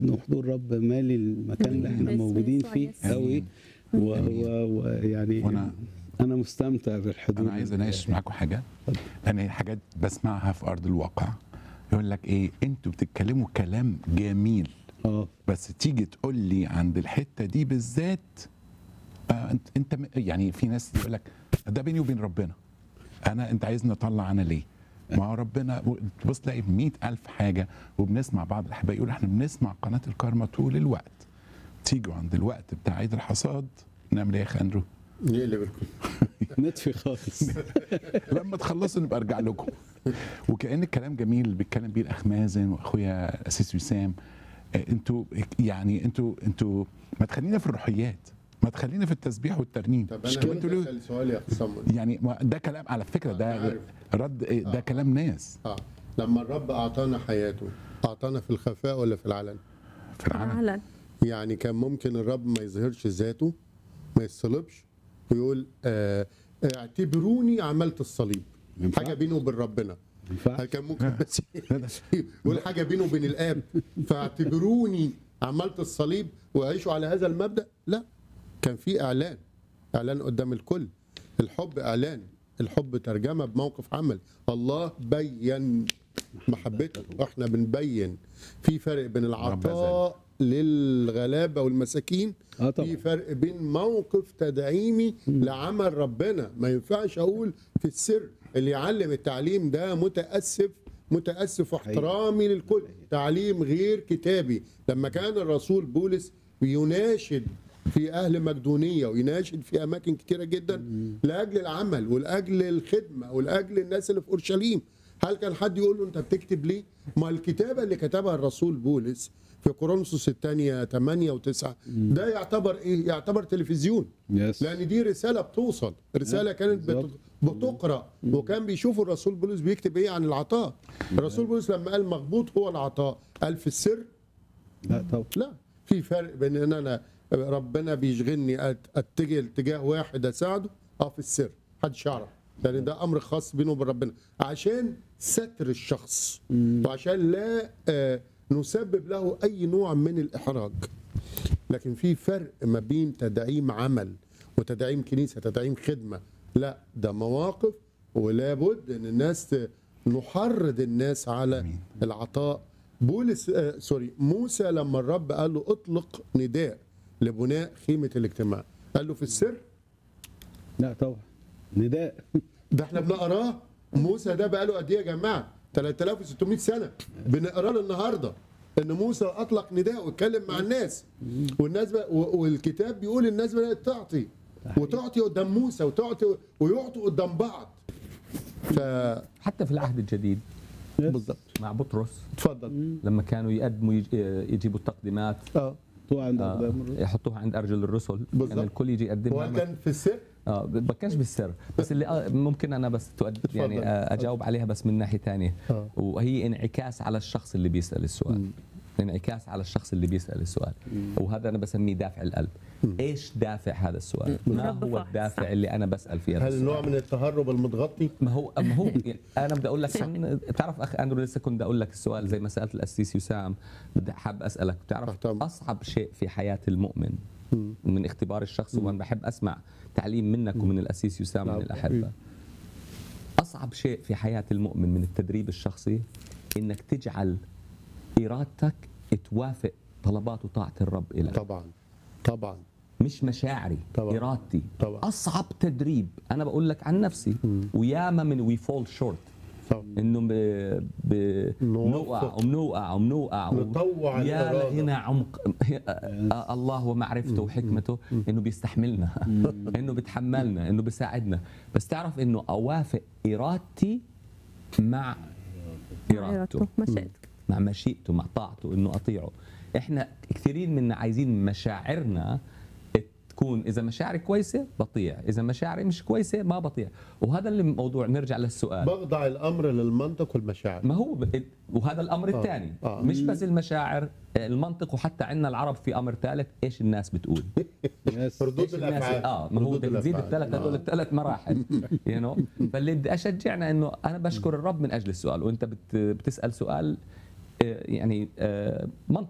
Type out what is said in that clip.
إن حضور رب مالي المكان اللي احنا باسم موجودين يسوع فيه يسوع. قوي ويعني وأنا- انا مستمتع بالحضور انا عايز اناقش معاكم حاجه انا حاجات بسمعها في ارض الواقع يقول لك ايه انتوا بتتكلموا كلام جميل اه بس تيجي تقول لي عند الحته دي بالذات آه انت انت م- يعني في ناس يقول لك ده بيني وبين ربنا انا انت عايزني اطلع انا ليه؟ ما هو ربنا تبص تلاقي مئة ألف حاجة وبنسمع بعض الأحباء يقول احنا بنسمع قناة الكارما طول الوقت تيجوا عند الوقت بتاع عيد الحصاد نعمل ايه يا اخي اندرو؟ نقلب الكل نطفي خالص لما تخلصوا نبقى ارجع لكم وكان الكلام جميل اللي بيتكلم بيه الاخ مازن واخويا اسيس وسام آه، انتوا يعني انتوا انتوا ما تخلينا في الروحيات ما تخلينا في التسبيح والترنيم طب مش انا كده كنت انتوا ليه- اسال سؤال يا اخ صمد يعني ما ده كلام على فكره أنا ده عارف. رد إيه، ده آه. كلام ناس اه لما الرب اعطانا حياته اعطانا في الخفاء ولا في العلن في العالم علن يعني كان ممكن الرب ما يظهرش ذاته ما يصلبش ويقول آه اعتبروني عملت الصليب ينفع؟ حاجه بينه وبين ربنا هل ينفع كان ممكن بس يقول حاجه بينه وبين الاب فاعتبروني عملت الصليب وعيشوا على هذا المبدا لا كان في اعلان اعلان قدام الكل الحب اعلان الحب ترجمه بموقف عمل الله بين محبته واحنا بنبين في فرق بين العطاء للغلابه والمساكين اه في طبعا فرق بين موقف تدعيمي لعمل ربنا ما ينفعش اقول في السر اللي يعلم التعليم ده متاسف متاسف واحترامي للكل تعليم غير كتابي لما كان الرسول بولس بيناشد في اهل مقدونيه ويناشد في اماكن كتيره جدا لاجل العمل ولاجل الخدمه ولاجل الناس اللي في اورشليم هل كان حد يقول له انت بتكتب ليه؟ ما الكتابه اللي كتبها الرسول بولس في كورنثوس الثانيه 8 و9 ده يعتبر ايه؟ يعتبر تلفزيون يس لان دي رساله بتوصل رساله كانت بت- بالظبط. بتقرا وكان بيشوفوا الرسول بولس بيكتب ايه عن العطاء الرسول بولس لما قال مغبوط هو العطاء قال في السر لا طبعا لا في فرق بين ان انا ربنا بيشغلني أت- اتجه اتجاه واحد اساعده اه في السر محدش يعرف لان ده امر خاص بينه وبين ربنا عشان ستر الشخص وعشان لا آه، نسبب له اي نوع من الاحراج لكن في فرق ما بين تدعيم عمل وتدعيم كنيسه تدعيم خدمه لا ده مواقف ولا بد ان الناس ت- نحرض الناس على العطاء بولس آه سوري موسى لما الرب قال له اطلق نداء لبناء خيمه الاجتماع قال له في السر لا طبعا نداء ده احنا بنقراه موسى ده بقاله قد ايه يا جماعه 3600 سنه بنقراه النهارده ان موسى اطلق نداء واتكلم مع الناس والناس بقى و- والكتاب بيقول الناس بدات تعطي وتعطي قدام موسى وتعطي ويعطوا قدام بعض حتى في العهد الجديد بالظبط مع بطرس اتفضل لما كانوا يقدموا يج- يجيبوا التقديمات اه طوع عند آه، أقدام الرسل. يحطوها عند ارجل الرسل بالظبط. كان الكل يجي يقدمها هو كان في السر اه ب- ما كانش بالسر بس اللي آه ممكن انا بس تؤد يعني اتفضل. آه اجاوب عليها بس من ناحيه ثانيه آه. وهي انعكاس على الشخص اللي بيسال السؤال انعكاس على الشخص اللي بيسال السؤال وهذا انا بسميه دافع القلب ايش دافع هذا السؤال ما رب هو فاحص. الدافع اللي انا بسال فيه هذا هل السؤال نوع من التهرب المتغطي ما هو ما هو يعني انا بدي اقول لك كم- بتعرف اخ اندرو لسه كنت بدي اقول لك السؤال زي ما سالت الاسيس وسام بدي حاب اسالك بتعرف أهتم. اصعب شيء في حياه المؤمن من اختبار الشخص وانا بحب اسمع تعليم منك ومن الاسيس وسام من نعم. الاحبه اصعب شيء في حياه المؤمن من التدريب الشخصي انك تجعل ارادتك توافق طلبات وطاعه الرب لك طبعا طبعا مش مشاعري طبعا. ارادتي طبعا. اصعب تدريب انا بقول لك عن نفسي وياما من وي فول شورت طبعا انه ب... ب... نوفق. نوقع ومنوقع ومنوقع و- نطوع يا الإرادة. لهنا عمق آه، الله ومعرفته وحكمته انه بيستحملنا انه بيتحملنا انه بيساعدنا بس تعرف انه اوافق ارادتي مع ارادته إرادته مشيئتك مع مشيئته مع طاعته انه اطيعه احنا كثيرين منا عايزين مشاعرنا تكون اذا مشاعري كويسه بطيع اذا مشاعري مش كويسه ما بطيع وهذا اللي موضوع نرجع للسؤال بخضع الامر للمنطق والمشاعر ما هو ب... وهذا الامر آه. الثاني آه. مش بس المشاعر المنطق وحتى عندنا العرب في امر ثالث ايش الناس بتقول يس ردود إيش الناس الافعال اه ما هو ردود بدك تزيد الأفعال. الثلاث هذول آه. الثلاث مراحل يو نو فاللي بدي اشجعنا انه انا بشكر الرب من اجل السؤال وانت بت... بتسال سؤال آه، يعني آه، منطقي